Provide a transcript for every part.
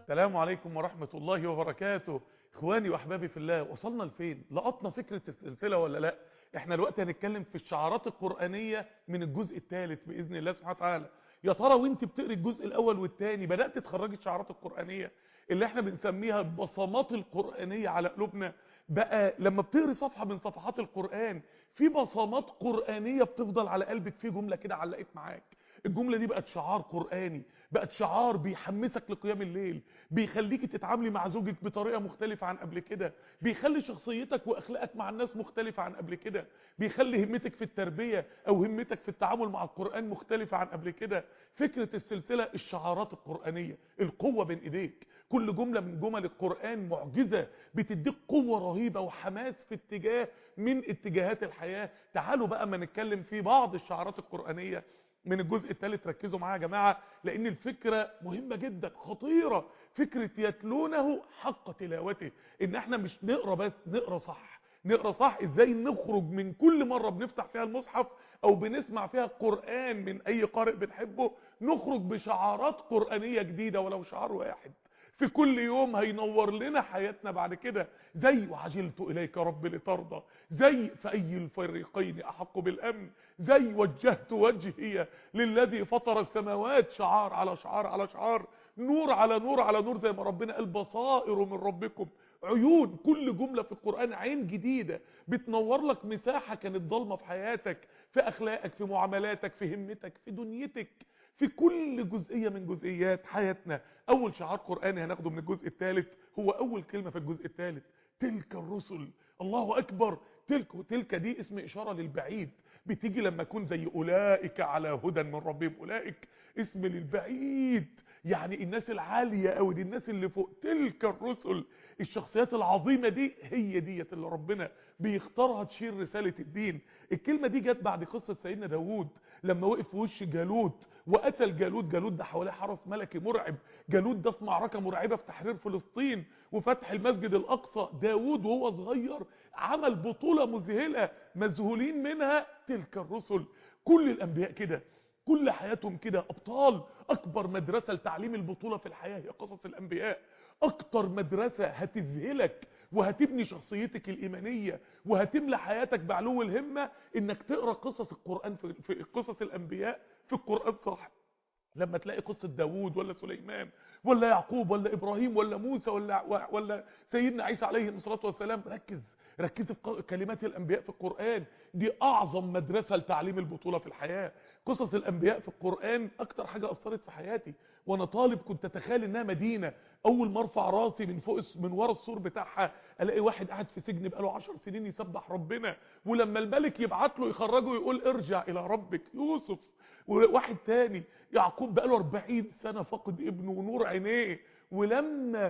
السلام عليكم ورحمة الله وبركاته اخواني واحبابي في الله وصلنا لفين لقطنا فكرة السلسلة ولا لا احنا الوقت هنتكلم في الشعارات القرآنية من الجزء الثالث بإذن الله سبحانه وتعالى يا ترى وانت بتقري الجزء الاول والثاني بدأت تخرجي الشعارات القرآنية اللي احنا بنسميها البصمات القرآنية على قلوبنا بقى لما بتقري صفحة من صفحات القرآن في بصمات قرآنية بتفضل على قلبك في جملة كده علقت معاك الجملة دي بقت شعار قرآني بقت شعار بيحمسك لقيام الليل بيخليك تتعاملي مع زوجك بطريقة مختلفة عن قبل كده بيخلي شخصيتك واخلاقك مع الناس مختلفة عن قبل كده بيخلي همتك في التربية او همتك في التعامل مع القرآن مختلفة عن قبل كده فكرة السلسلة الشعارات القرآنية القوة بين ايديك كل جملة من جمل القرآن معجزة بتديك قوة رهيبة وحماس في اتجاه من اتجاهات الحياة تعالوا بقى ما نتكلم في بعض الشعارات القرآنية من الجزء الثالث ركزوا معايا يا جماعة لان الفكرة مهمة جدا خطيرة فكرة يتلونه حق تلاوته ان احنا مش نقرأ بس نقرأ صح نقرأ صح ازاي نخرج من كل مرة بنفتح فيها المصحف او بنسمع فيها قرآن من اي قارئ بنحبه نخرج بشعارات قرآنية جديدة ولو شعار واحد في كل يوم هينور لنا حياتنا بعد كده زي وعجلت إليك رب لترضى زي فأي الفريقين أحق بالأمن زي وجهت وجهي للذي فطر السماوات شعار على شعار على شعار نور على نور على نور زي ما ربنا قال بصائر من ربكم عيون كل جملة في القرآن عين جديدة بتنور لك مساحة كانت ضلمة في حياتك في أخلاقك في معاملاتك في همتك في دنيتك في كل جزئية من جزئيات حياتنا اول شعار قرآني هناخده من الجزء الثالث هو اول كلمة في الجزء الثالث تلك الرسل الله اكبر تلك تلك دي اسم اشارة للبعيد بتيجي لما اكون زي اولئك على هدى من ربهم اولئك اسم للبعيد يعني الناس العالية قوي دي الناس اللي فوق تلك الرسل الشخصيات العظيمة دي هي ديت اللي ربنا بيختارها تشير رسالة الدين الكلمة دي جت بعد قصة سيدنا داوود لما وقف في وش جالوت وقتل جالوت جالوت ده حواليه حرس ملكي مرعب جالوت ده في معركة مرعبة في تحرير فلسطين وفتح المسجد الأقصى داوود وهو صغير عمل بطولة مذهلة مذهولين منها تلك الرسل كل الأنبياء كده كل حياتهم كده أبطال أكبر مدرسة لتعليم البطولة في الحياة هي قصص الأنبياء أكتر مدرسة هتذهلك وهتبني شخصيتك الإيمانية وهتملى حياتك بعلو الهمة إنك تقرأ قصص القرآن في, في قصص الأنبياء في القرآن صح لما تلاقي قصة داوود ولا سليمان ولا يعقوب ولا إبراهيم ولا موسى ولا, ولا سيدنا عيسى عليه الصلاة والسلام ركز ركز في كلمات الأنبياء في القرآن دي أعظم مدرسة لتعليم البطولة في الحياة قصص الأنبياء في القرآن أكتر حاجة أثرت في حياتي وأنا طالب كنت أتخيل إنها مدينة أول ما أرفع راسي من فوق من ورا السور بتاعها ألاقي واحد قاعد في سجن بقاله عشر سنين يسبح ربنا ولما الملك يبعت له يخرجه يقول ارجع إلى ربك يوسف وواحد تاني يعقوب بقاله 40 سنة فقد ابنه ونور عينيه ولما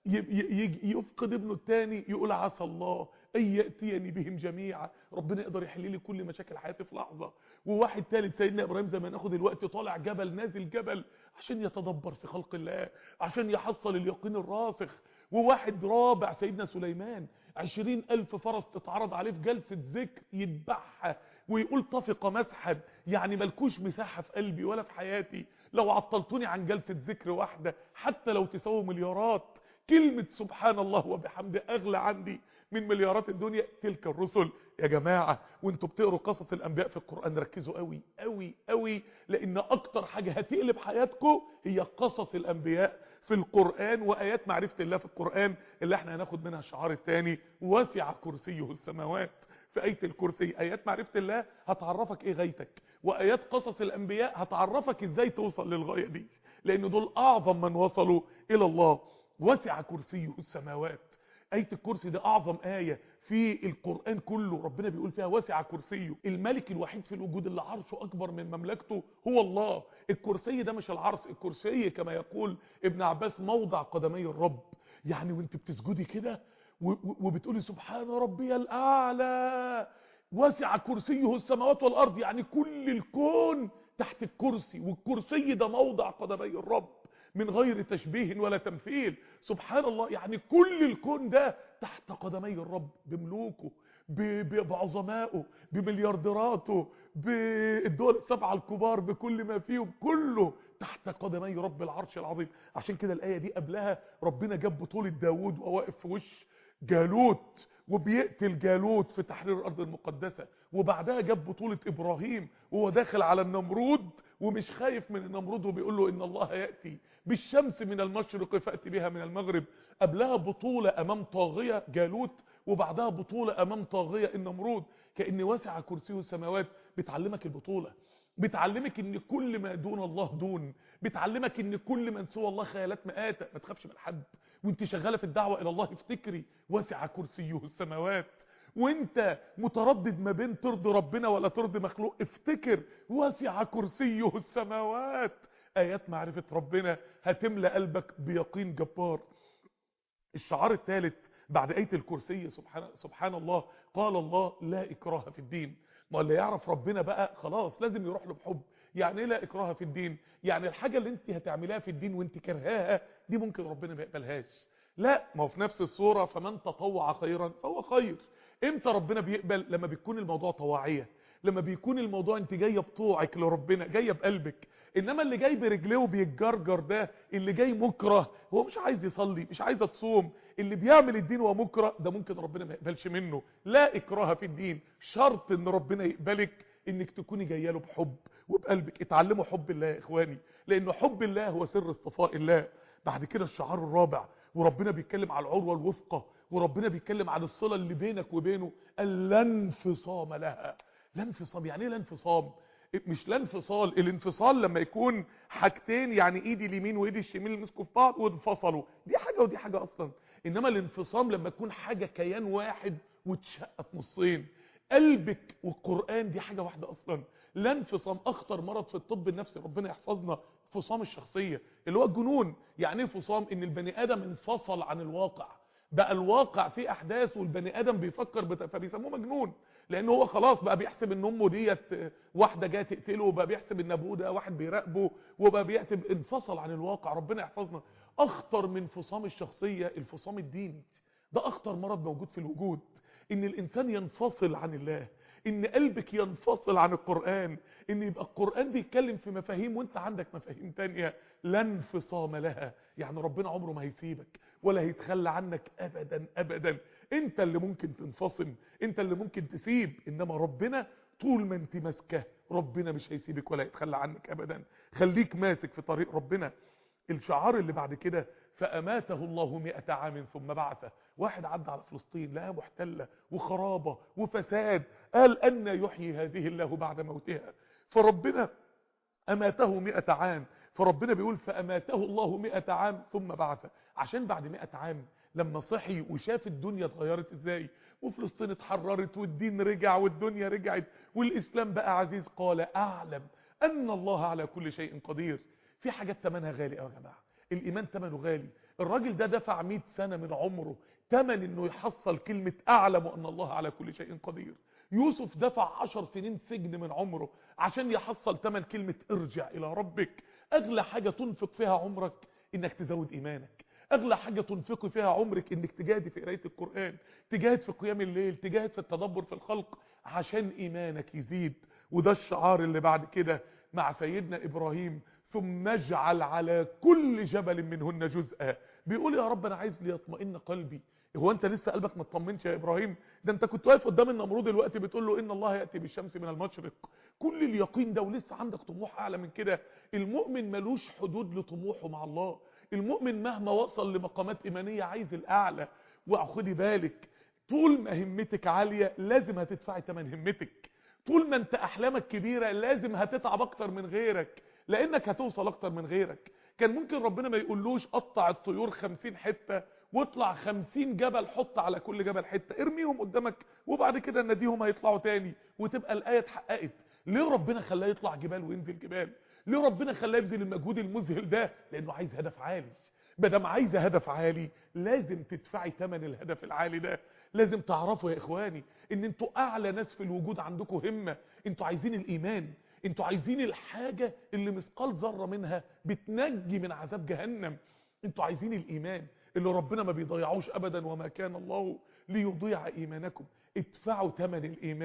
يفقد ابنه التاني يقول عسى الله ان ياتيني بهم جميعا ربنا يقدر يحل لي كل مشاكل حياتي في لحظه وواحد ثالث سيدنا ابراهيم زي ما ناخد الوقت طالع جبل نازل جبل عشان يتدبر في خلق الله عشان يحصل اليقين الراسخ وواحد رابع سيدنا سليمان عشرين ألف فرس تتعرض عليه في جلسة ذكر يذبحها ويقول طفق مسحا يعني ملكوش مساحة في قلبي ولا في حياتي لو عطلتوني عن جلسة ذكر واحدة حتى لو تساوي مليارات كلمة سبحان الله وبحمده أغلى عندي من مليارات الدنيا تلك الرسل يا جماعة وانتوا بتقروا قصص الأنبياء في القرآن ركزوا قوي قوي قوي لأن أكتر حاجة هتقلب حياتكم هي قصص الأنبياء في القرآن وآيات معرفة الله في القرآن اللي احنا هناخد منها الشعار الثاني وسع كرسيه السماوات في آية الكرسي آيات معرفة الله هتعرفك ايه غايتك وآيات قصص الأنبياء هتعرفك ازاي توصل للغاية دي لأن دول أعظم من وصلوا إلى الله وسع كرسيه السماوات آية الكرسي ده أعظم آية في القرآن كله ربنا بيقول فيها وسع كرسيه الملك الوحيد في الوجود اللي عرشه أكبر من مملكته هو الله الكرسي ده مش العرش الكرسي كما يقول ابن عباس موضع قدمي الرب يعني وانت بتسجدي كده وبتقولي سبحان ربي الأعلى وسع كرسيه السماوات والأرض يعني كل الكون تحت الكرسي والكرسي ده موضع قدمي الرب من غير تشبيه ولا تمثيل سبحان الله يعني كل الكون ده تحت قدمي الرب بملوكه بعظمائه بمليارديراته بالدول السبعة الكبار بكل ما فيهم كله تحت قدمي رب العرش العظيم عشان كده الآية دي قبلها ربنا جاب بطولة داود وهو واقف في وش جالوت وبيقتل جالوت في تحرير الأرض المقدسة وبعدها جاب بطولة إبراهيم وهو داخل على النمرود ومش خايف من النمرود وبيقول له إن الله يأتي بالشمس من المشرق فأتي بها من المغرب قبلها بطولة أمام طاغية جالوت وبعدها بطولة أمام طاغية النمرود كأن واسع كرسيه السماوات بتعلمك البطولة بتعلمك ان كل ما دون الله دون بتعلمك ان كل من سوى الله خيالات مآتة ما تخافش من حد وانت شغالة في الدعوة الى الله افتكري واسع كرسيه السماوات وانت متردد ما بين ترضي ربنا ولا ترضي مخلوق افتكر واسع كرسيه السماوات ايات معرفة ربنا هتملى قلبك بيقين جبار الشعار الثالث بعد آية الكرسي سبحان, سبحان الله قال الله لا إكراه في الدين ما اللي يعرف ربنا بقى خلاص لازم يروح له بحب يعني ايه لا إكراه في الدين يعني الحاجة اللي انت هتعملها في الدين وانت كرهاها دي ممكن ربنا ما يقبلهاش لا ما هو في نفس الصورة فمن تطوع خيرا فهو خير امتى ربنا بيقبل لما بيكون الموضوع طواعية لما بيكون الموضوع انت جايه بطوعك لربنا جايه بقلبك انما اللي جاي برجليه وبيتجرجر ده اللي جاي مكره هو مش عايز يصلي مش عايز تصوم اللي بيعمل الدين وهو مكره ده ممكن ربنا ما يقبلش منه لا اكراه في الدين شرط ان ربنا يقبلك انك تكوني جايه له بحب وبقلبك اتعلموا حب الله يا اخواني لانه حب الله هو سر اصطفاء الله بعد كده الشعار الرابع وربنا بيتكلم على العروه الوثقه وربنا بيتكلم عن الصله اللي بينك وبينه لا انفصام لها لا انفصام يعني ايه لا انفصام مش لا انفصال الانفصال لما يكون حاجتين يعني ايدي اليمين وايدي الشمال مسكوا في بعض وانفصلوا دي حاجه ودي حاجه اصلا انما الانفصام لما يكون حاجه كيان واحد وتشقق نصين قلبك والقران دي حاجه واحده اصلا لا انفصام اخطر مرض في الطب النفسي ربنا يحفظنا انفصام الشخصيه اللي هو الجنون يعني ايه انفصام ان البني ادم انفصل عن الواقع بقى الواقع فيه احداث والبني ادم بيفكر بت... فبيسموه مجنون لان هو خلاص بقى بيحسب ان امه ديت واحده جايه تقتله وبقى بيحسب ان ابوه ده واحد بيراقبه وبقى بيحسب انفصل عن الواقع ربنا يحفظنا اخطر من انفصام الشخصيه الانفصام الديني ده اخطر مرض موجود في الوجود ان الانسان ينفصل عن الله ان قلبك ينفصل عن القرآن ان يبقى القرآن بيتكلم في مفاهيم وانت عندك مفاهيم تانية لا انفصام لها يعني ربنا عمره ما هيسيبك ولا هيتخلى عنك ابدا ابدا انت اللي ممكن تنفصم انت اللي ممكن تسيب انما ربنا طول ما انت ماسكه ربنا مش هيسيبك ولا يتخلى عنك ابدا خليك ماسك في طريق ربنا الشعار اللي بعد كده فأماته الله مئة عام ثم بعثه واحد عدى على فلسطين لها محتلة وخرابة وفساد قال أن يحيي هذه الله بعد موتها فربنا أماته مئة عام فربنا بيقول فأماته الله مئة عام ثم بعثه عشان بعد مئة عام لما صحي وشاف الدنيا اتغيرت ازاي وفلسطين اتحررت والدين رجع والدنيا رجعت والإسلام بقى عزيز قال أعلم أن الله على كل شيء قدير في حاجات تمنها غالي قوي يا جماعه الايمان تمنه غالي الراجل ده دفع 100 سنه من عمره تمن انه يحصل كلمه اعلم ان الله على كل شيء قدير يوسف دفع 10 سنين سجن من عمره عشان يحصل تمن كلمه ارجع الى ربك اغلى حاجه تنفق فيها عمرك انك تزود ايمانك اغلى حاجه تنفقي فيها عمرك انك تجاهدي في قرايه القران تجاهد في قيام الليل تجاهد في التدبر في الخلق عشان ايمانك يزيد وده الشعار اللي بعد كده مع سيدنا ابراهيم ثم اجعل على كل جبل منهن جزءا بيقول يا رب انا عايز ليطمئن قلبي هو انت لسه قلبك ما اطمنش يا ابراهيم ده انت كنت واقف قدام النمرود دلوقتي بتقول له ان الله ياتي بالشمس من المشرق كل اليقين ده ولسه عندك طموح اعلى من كده المؤمن ملوش حدود لطموحه مع الله المؤمن مهما وصل لمقامات ايمانيه عايز الاعلى وخدي بالك طول ما همتك عاليه لازم هتدفعي ثمن همتك طول ما انت احلامك كبيره لازم هتتعب اكتر من غيرك لانك هتوصل اكتر من غيرك كان ممكن ربنا ما يقولوش قطع الطيور خمسين حتة واطلع خمسين جبل حط على كل جبل حتة ارميهم قدامك وبعد كده نديهم هيطلعوا تاني وتبقى الآية اتحققت ليه ربنا خلاه يطلع جبال وينزل جبال ليه ربنا خلاه يبذل المجهود المذهل ده لانه عايز هدف عالي بدم عايزه هدف عالي لازم تدفعي ثمن الهدف العالي ده لازم تعرفوا يا اخواني ان انتوا اعلى ناس في الوجود عندكم همة انتوا عايزين الايمان انتوا عايزين الحاجة اللي مثقال ذرة منها بتنجي من عذاب جهنم انتوا عايزين الايمان اللي ربنا ما بيضيعوش ابدا وما كان الله ليضيع ايمانكم ادفعوا ثمن الايمان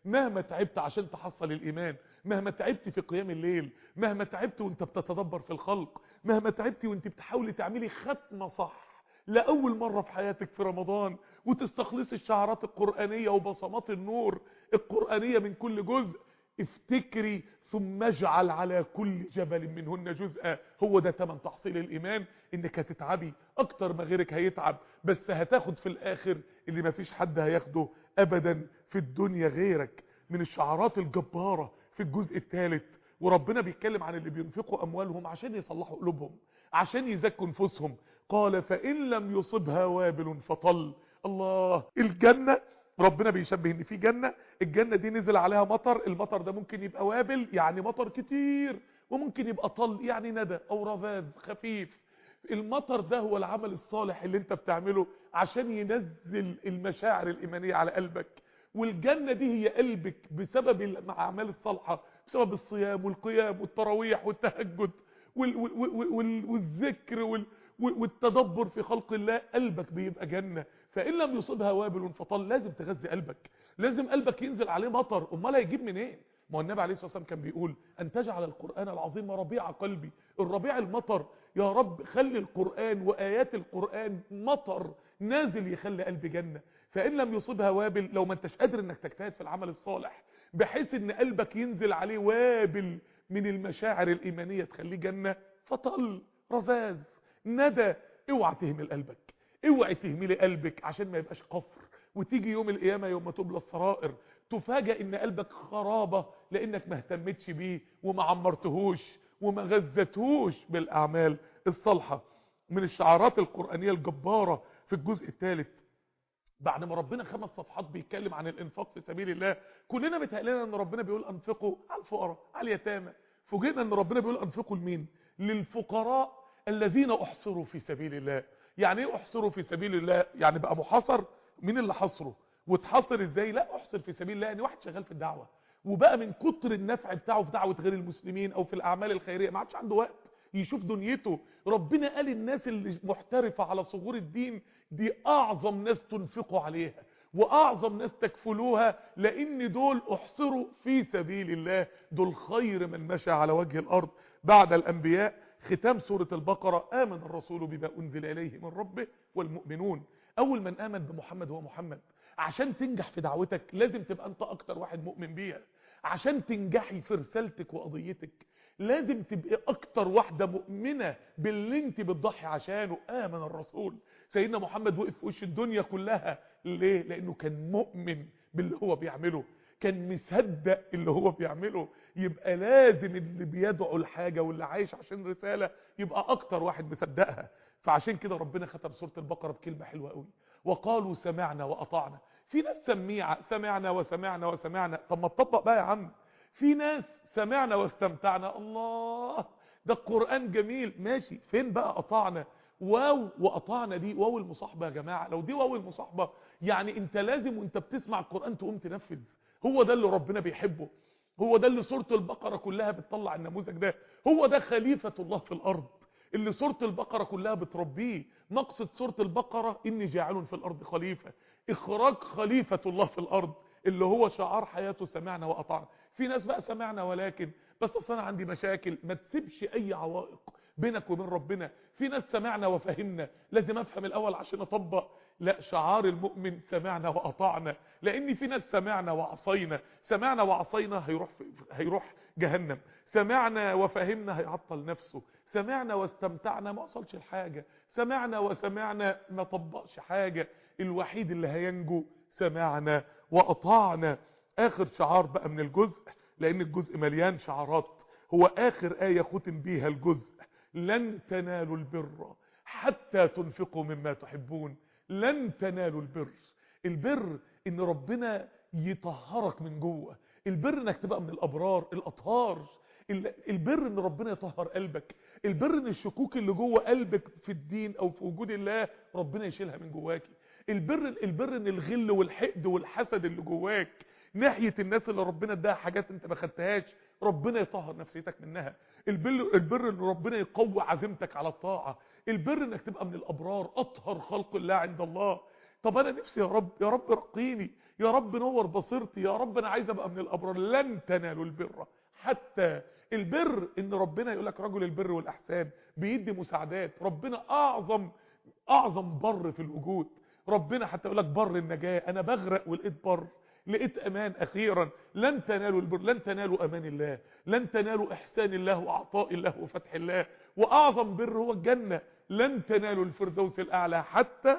مهما تعبت عشان تحصل الايمان مهما تعبت في قيام الليل مهما تعبت وانت بتتدبر في الخلق مهما تعبت وانت بتحاولي تعملي ختمه صح لأول مرة في حياتك في رمضان وتستخلص الشعارات القرآنية وبصمات النور القرآنية من كل جزء افتكري ثم اجعل على كل جبل منهن جزءا هو ده تمن تحصيل الإيمان انك هتتعبي اكتر ما غيرك هيتعب بس هتاخد في الاخر اللي مفيش حد هياخده ابدا في الدنيا غيرك من الشعارات الجبارة في الجزء الثالث وربنا بيتكلم عن اللي بينفقوا اموالهم عشان يصلحوا قلوبهم عشان يزكوا نفوسهم قال فإن لم يصبها وابل فطل الله الجنة ربنا بيشبه ان في جنة الجنة دي نزل عليها مطر المطر ده ممكن يبقى وابل يعني مطر كتير وممكن يبقى طل يعني ندى او رذاذ خفيف المطر ده هو العمل الصالح اللي انت بتعمله عشان ينزل المشاعر الإيمانية على قلبك والجنة دي هي قلبك بسبب الأعمال الصالحة بسبب الصيام والقيام والتراويح والتهجد وال وال وال والذكر وال والتدبر في خلق الله قلبك بيبقى جنة فإن لم يصيبها وابل فطل لازم تغذي قلبك لازم قلبك ينزل عليه مطر امال هيجيب منين ما هو النبي عليه الصلاة والسلام كان بيقول أن تجعل القرآن العظيم ربيع قلبي الربيع المطر يا رب خلي القرآن وآيات القرآن مطر نازل يخلي قلبي جنة فإن لم يصيبها وابل لو ما انتش قادر انك تجتهد في العمل الصالح بحيث ان قلبك ينزل عليه وابل من المشاعر الإيمانية تخليه جنة فطل رذاذ ندى اوعى تهمل قلبك اوعى تهملي قلبك عشان ما يبقاش قفر وتيجي يوم القيامة يوم ما تبلى السرائر تفاجئ ان قلبك خرابة لانك ما اهتمتش بيه وما عمرتهوش وما غذتهوش بالاعمال الصالحة من الشعارات القرآنية الجبارة في الجزء الثالث بعد ما ربنا خمس صفحات بيتكلم عن الانفاق في سبيل الله كلنا بيتهيألنا ان ربنا بيقول انفقوا على الفقراء على اليتامى فوجئنا ان ربنا بيقول انفقوا لمين للفقراء الذين احصروا في سبيل الله يعني ايه احصروا في سبيل الله يعني بقى محاصر مين اللي حصره واتحصر ازاي لا احصر في سبيل الله يعني واحد شغال في الدعوة وبقى من كتر النفع بتاعه في دعوة غير المسلمين او في الاعمال الخيرية ما عادش عنده وقت يشوف دنيته ربنا قال الناس اللي محترفة على صغور الدين دي اعظم ناس تنفقوا عليها واعظم ناس تكفلوها لان دول احصروا في سبيل الله دول خير من مشى على وجه الارض بعد الانبياء ختام سورة البقرة آمن الرسول بما أنزل إليه من ربه والمؤمنون أول من آمن بمحمد هو محمد عشان تنجح في دعوتك لازم تبقى أنت أكتر واحد مؤمن بيها عشان تنجحي في رسالتك وقضيتك لازم تبقى أكتر واحدة مؤمنة باللي انت بتضحي عشانه آمن الرسول سيدنا محمد وقف في وش الدنيا كلها ليه؟ لأنه كان مؤمن باللي هو بيعمله كان مصدق اللي هو بيعمله يبقى لازم اللي بيدعو الحاجة واللي عايش عشان رسالة يبقى اكتر واحد مصدقها فعشان كده ربنا ختم سورة البقرة بكلمة حلوة قوي وقالوا سمعنا وأطعنا في ناس سميعة سمعنا وسمعنا وسمعنا طب ما تطبق بقى يا عم في ناس سمعنا واستمتعنا الله ده القرآن جميل ماشي فين بقى أطعنا واو وأطعنا دي واو المصاحبة يا جماعة لو دي واو المصاحبة يعني انت لازم وانت بتسمع القرآن تقوم تنفذ هو ده اللي ربنا بيحبه هو ده اللي سورة البقرة كلها بتطلع النموذج ده هو ده خليفة الله في الأرض اللي سورة البقرة كلها بتربيه مقصد سورة البقرة إني جاعل في الأرض خليفة إخراج خليفة الله في الأرض اللي هو شعار حياته سمعنا وأطعنا في ناس بقى سمعنا ولكن بس أصل أنا عندي مشاكل ما تسيبش أي عوائق بينك وبين ربنا في ناس سمعنا وفهمنا لازم أفهم الأول عشان أطبق لا شعار المؤمن سمعنا وأطعنا لأن في ناس سمعنا وعصينا سمعنا وعصينا هيروح, هيروح جهنم سمعنا وفهمنا هيعطل نفسه سمعنا واستمتعنا ما وصلش الحاجة سمعنا وسمعنا ما طبقش حاجة الوحيد اللي هينجو سمعنا وأطعنا آخر شعار بقى من الجزء لأن الجزء مليان شعارات هو آخر آية ختم بيها الجزء لن تنالوا البر حتى تنفقوا مما تحبون لن تنالوا البر البر ان ربنا يطهرك من جوه البر انك تبقى من الابرار الاطهار البر ان ربنا يطهر قلبك البر ان الشكوك اللي جوه قلبك في الدين او في وجود الله ربنا يشيلها من جواكي البر البر ان الغل والحقد والحسد اللي جواك ناحية الناس اللي ربنا اداها حاجات انت ما خدتهاش ربنا يطهر نفسيتك منها البر البر ان ربنا يقوي عزيمتك على الطاعة البر انك تبقى من الابرار اطهر خلق الله عند الله طب انا نفسي يا رب يا رب رقيني يا رب نور بصيرتي يا رب انا عايز ابقى من الابرار لن تنالوا البر حتى البر ان ربنا يقول لك رجل البر والاحسان بيدي مساعدات ربنا اعظم اعظم بر في الوجود ربنا حتى يقول لك بر النجاه انا بغرق ولقيت بر لقيت امان اخيرا لن تنالوا البر لن تنالوا امان الله لن تنالوا احسان الله وعطاء الله وفتح الله واعظم بر هو الجنه لن تنالوا الفردوس الاعلى حتى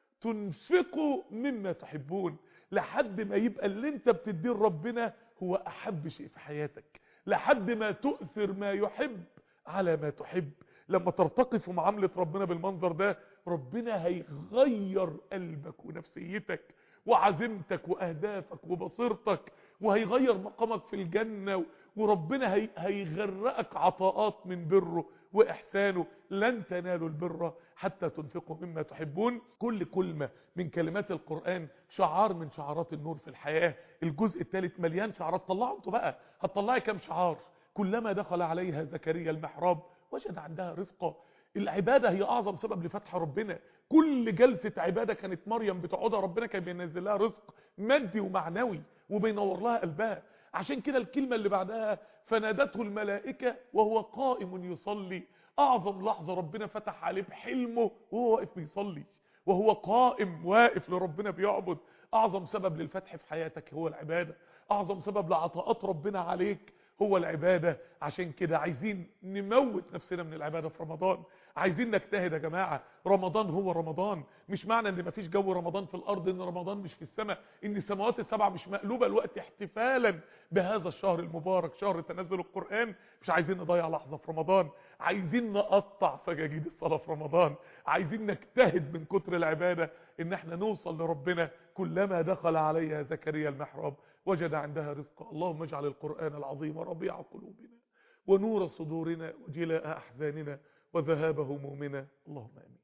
تنفقوا مما تحبون لحد ما يبقى اللي انت بتديه لربنا هو احب شيء في حياتك لحد ما تؤثر ما يحب على ما تحب لما ترتقي في معاملة ربنا بالمنظر ده ربنا هيغير قلبك ونفسيتك وعزيمتك واهدافك وبصيرتك وهيغير مقامك في الجنة وربنا هي هيغرقك عطاءات من بره واحسانه لن تنالوا البر حتى تنفقوا مما تحبون كل كلمة من كلمات القرآن شعار من شعارات النور في الحياة الجزء الثالث مليان شعارات طلعوا انتوا بقى هتطلعي كام شعار كلما دخل عليها زكريا المحراب وجد عندها رزقا العبادة هي اعظم سبب لفتح ربنا كل جلسة عبادة كانت مريم بتقعدها ربنا كان بينزل لها رزق مادي ومعنوي وبينور لها قلبها عشان كده الكلمة اللي بعدها فنادته الملائكة وهو قائم يصلي اعظم لحظة ربنا فتح عليه بحلمه وهو واقف بيصلي وهو قائم واقف لربنا بيعبد اعظم سبب للفتح في حياتك هو العبادة اعظم سبب لعطاءات ربنا عليك هو العبادة عشان كده عايزين نموت نفسنا من العبادة في رمضان عايزين نجتهد يا جماعة رمضان هو رمضان مش معنى ان مفيش جو رمضان في الارض ان رمضان مش في السماء ان السماوات السبع مش مقلوبة الوقت احتفالا بهذا الشهر المبارك شهر تنزل القرآن مش عايزين نضيع لحظة في رمضان عايزين نقطع سجاجيد الصلاة في رمضان عايزين نجتهد من كتر العبادة ان احنا نوصل لربنا كلما دخل عليها زكريا المحراب وجد عندها رزقا اللهم اجعل القرآن العظيم ربيع قلوبنا ونور صدورنا وجلاء أحزاننا وذهاب همومنا اللهم امين